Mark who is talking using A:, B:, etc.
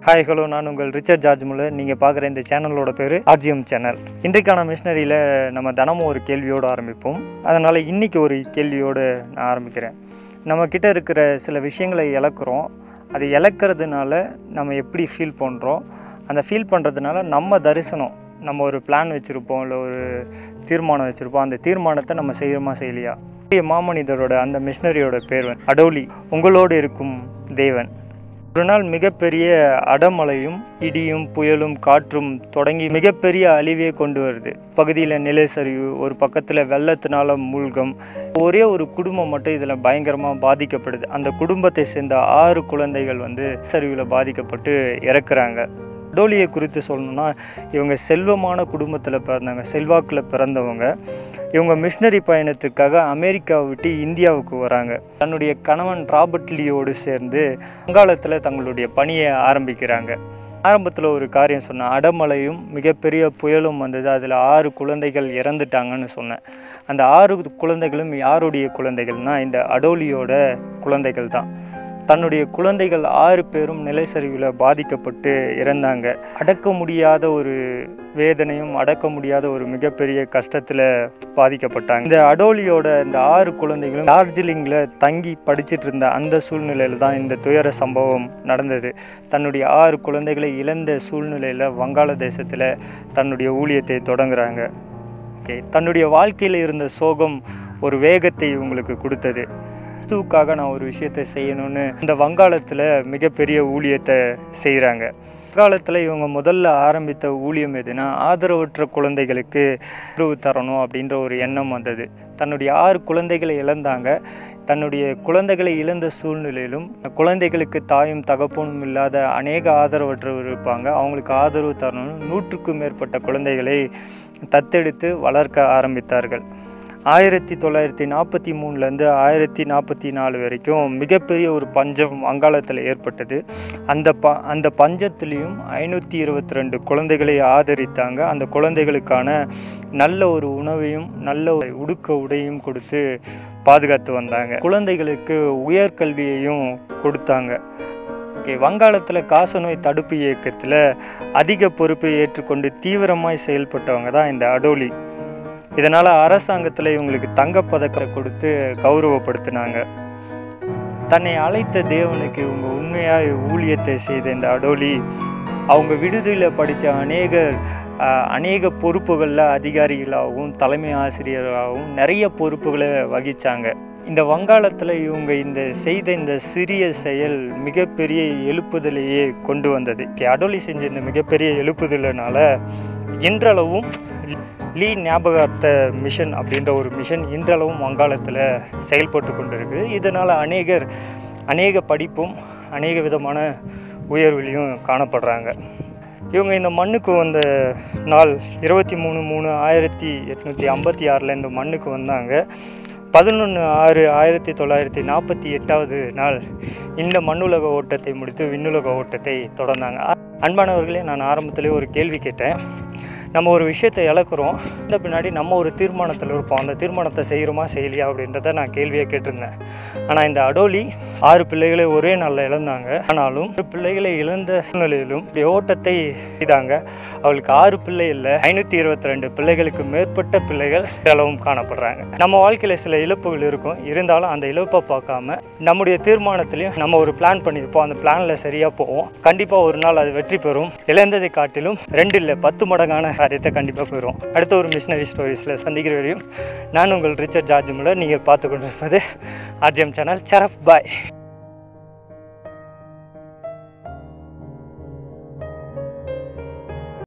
A: hi hello நான் உங்கள் Richard George Muller நீங்கள் பார்க்குற இந்த சேனலோட பேர் ஆர்ஜிஎம் சேனல் இன்றைக்கான மிஷினரியில் நம்ம தினமும் ஒரு கேள்வியோடு ஆரம்பிப்போம் அதனால் இன்றைக்கி ஒரு கேள்வியோடு நான் ஆரம்பிக்கிறேன் நம்ம கிட்ட இருக்கிற சில விஷயங்களை இழக்கிறோம் அது இழக்கிறதுனால நம்ம எப்படி ஃபீல் பண்ணுறோம் அந்த ஃபீல் பண்ணுறதுனால நம்ம தரிசனம் நம்ம ஒரு பிளான் வச்சுருப்போம் இல்லை ஒரு தீர்மானம் வச்சுருப்போம் அந்த தீர்மானத்தை நம்ம செய்கிறோமா செய்யலையா பெரிய மாமனிதரோட அந்த மிஷினரியோட பேர் வந்து அடோலி உங்களோடு இருக்கும் தேவன் ஒரு நாள் மிகப்பெரிய அடமழையும் இடியும் புயலும் காற்றும் தொடங்கி மிகப்பெரிய அழிவே கொண்டு வருது பகுதியில் நிலச்சரிவு ஒரு பக்கத்தில் வெள்ளத்தினால மூழ்கம் ஒரே ஒரு குடும்பம் மட்டும் இதில் பயங்கரமாக பாதிக்கப்படுது அந்த குடும்பத்தை சேர்ந்த ஆறு குழந்தைகள் வந்து சரிவில் பாதிக்கப்பட்டு இறக்குறாங்க டோலியை குறித்து சொல்லணும்னா இவங்க செல்வமான குடும்பத்தில் பிறந்தாங்க செல்வாக்கில் பிறந்தவங்க இவங்க மிஷினரி பயணத்துக்காக அமெரிக்காவை விட்டு இந்தியாவுக்கு வராங்க தன்னுடைய கணவன் ராபர்ட் லியோடு சேர்ந்து வங்காளத்தில் தங்களுடைய பணியை ஆரம்பிக்கிறாங்க ஆரம்பத்தில் ஒரு காரியம் சொன்னேன் அடமழையும் மிகப்பெரிய புயலும் வந்தது அதில் ஆறு குழந்தைகள் இறந்துட்டாங்கன்னு சொன்னேன் அந்த ஆறு குழந்தைகளும் யாருடைய குழந்தைகள்னா இந்த அடோலியோட குழந்தைகள் தான் தன்னுடைய குழந்தைகள் ஆறு பேரும் நிலச்சரிவில் பாதிக்கப்பட்டு இறந்தாங்க அடக்க முடியாத ஒரு வேதனையும் அடக்க முடியாத ஒரு மிகப்பெரிய கஷ்டத்தில் பாதிக்கப்பட்டாங்க இந்த அடோலியோட இந்த ஆறு குழந்தைகளும் டார்ஜிலிங்கில் தங்கி படிச்சிட்டு இருந்த அந்த சூழ்நிலையில் தான் இந்த துயர சம்பவம் நடந்தது தன்னுடைய ஆறு குழந்தைகளை இழந்த சூழ்நிலையில் வங்காள தேசத்தில் தன்னுடைய ஊழியத்தை தொடங்குறாங்க ஓகே தன்னுடைய வாழ்க்கையில் இருந்த சோகம் ஒரு வேகத்தை இவங்களுக்கு கொடுத்தது கிறிஸ்துவுக்காக நான் ஒரு விஷயத்தை செய்யணும்னு இந்த வங்காளத்தில் மிகப்பெரிய ஊழியத்தை செய்கிறாங்க வங்காளத்தில் இவங்க முதல்ல ஆரம்பித்த ஊழியம் எதுனா ஆதரவற்ற குழந்தைகளுக்கு உறவு தரணும் அப்படின்ற ஒரு எண்ணம் வந்தது தன்னுடைய ஆறு குழந்தைகளை இழந்தாங்க தன்னுடைய குழந்தைகளை இழந்த சூழ்நிலையிலும் குழந்தைகளுக்கு தாயும் தகப்பனும் இல்லாத அநேக ஆதரவற்றவர் இருப்பாங்க அவங்களுக்கு ஆதரவு தரணும்னு நூற்றுக்கும் மேற்பட்ட குழந்தைகளை தத்தெடுத்து வளர்க்க ஆரம்பித்தார்கள் ஆயிரத்தி தொள்ளாயிரத்தி நாற்பத்தி மூணுலேருந்து ஆயிரத்தி நாற்பத்தி நாலு வரைக்கும் மிகப்பெரிய ஒரு பஞ்சம் வங்காளத்தில் ஏற்பட்டது அந்த ப அந்த பஞ்சத்துலேயும் ஐநூற்றி இருபத்தி ரெண்டு குழந்தைகளை ஆதரித்தாங்க அந்த குழந்தைகளுக்கான நல்ல ஒரு உணவையும் நல்ல ஒரு உடுக்க உடையும் கொடுத்து பாதுகாத்து வந்தாங்க குழந்தைகளுக்கு உயர்கல்வியையும் கொடுத்தாங்க ஓகே வங்காளத்தில் காசநோய் தடுப்பு இயக்கத்தில் அதிக பொறுப்பை ஏற்றுக்கொண்டு தீவிரமாய் செயல்பட்டவங்க தான் இந்த அடோலி இதனால் அரசாங்கத்தில் இவங்களுக்கு தங்கப்பதக்கத்தை கொடுத்து கௌரவப்படுத்தினாங்க தன்னை அழைத்த தேவனுக்கு இவங்க உண்மையாக ஊழியத்தை செய்த இந்த அடோலி அவங்க விடுதியில் படித்த அநேகர் அநேக பொறுப்புகளில் அதிகாரிகளாகவும் தலைமை ஆசிரியராகவும் நிறைய பொறுப்புகளை வகித்தாங்க இந்த வங்காளத்தில் இவங்க இந்த செய்த இந்த சிறிய செயல் மிகப்பெரிய எழுப்புதலையே கொண்டு வந்தது அடோலி செஞ்ச இந்த மிகப்பெரிய எழுப்புதலினால இன்றளவும் லீ ஞாபகார்த்த மிஷன் அப்படின்ற ஒரு மிஷன் இன்றளவும் வங்காளத்தில் செயல்பட்டு கொண்டிருக்குது இதனால் அநேகர் அநேக படிப்பும் அநேக விதமான உயர்விலையும் காணப்படுறாங்க இவங்க இந்த மண்ணுக்கு வந்த நாள் இருபத்தி மூணு மூணு ஆயிரத்தி எட்நூற்றி ஐம்பத்தி ஆறில் இந்த மண்ணுக்கு வந்தாங்க பதினொன்று ஆறு ஆயிரத்தி தொள்ளாயிரத்தி நாற்பத்தி எட்டாவது நாள் இந்த மண்ணுலக ஓட்டத்தை முடித்து விண்ணுலக ஓட்டத்தை தொடர்ந்தாங்க அன்பானவர்களே நான் ஆரம்பத்திலே ஒரு கேள்வி கேட்டேன் நம்ம ஒரு விஷயத்தை இழக்கிறோம் இந்த பின்னாடி நம்ம ஒரு தீர்மானத்தில் இருப்போம் அந்த தீர்மானத்தை செய்கிறோமா செய்யலையா அப்படின்றத நான் கேள்வியை கேட்டிருந்தேன் ஆனால் இந்த அடோலி ஆறு பிள்ளைகளை ஒரே நாளில் இழந்தாங்க ஆனாலும் ஒரு பிள்ளைகளை இழந்த சூழ்நிலையிலும் இந்த ஓட்டத்தை செய்தாங்க அவளுக்கு ஆறு பிள்ளை இல்லை ஐநூற்றி இருபத்தி ரெண்டு பிள்ளைகளுக்கு மேற்பட்ட பிள்ளைகள் அளவும் காணப்படுறாங்க நம்ம வாழ்க்கையில் சில இழப்புகள் இருக்கும் இருந்தாலும் அந்த இழப்பை பார்க்காம நம்முடைய தீர்மானத்திலையும் நம்ம ஒரு பிளான் பண்ணியிருப்போம் அந்த பிளானில் சரியாக போவோம் கண்டிப்பாக ஒரு நாள் அது வெற்றி பெறும் இழந்ததை காட்டிலும் ரெண்டு இல்லை பத்து மடங்கான காரியத்தை கண்டிப்பாக பெறுவோம் அடுத்த ஒரு மிஷினரி ஸ்டோரிஸில் சந்திக்கிற வரையும் நான் உங்கள் ரிச்சர்ட் ஜார்ஜ் முல்லர் நீங்கள் பார்த்து கொண்டு இருப்பது ஆர்ஜிஎம் சேனல் சரஃப் பாய்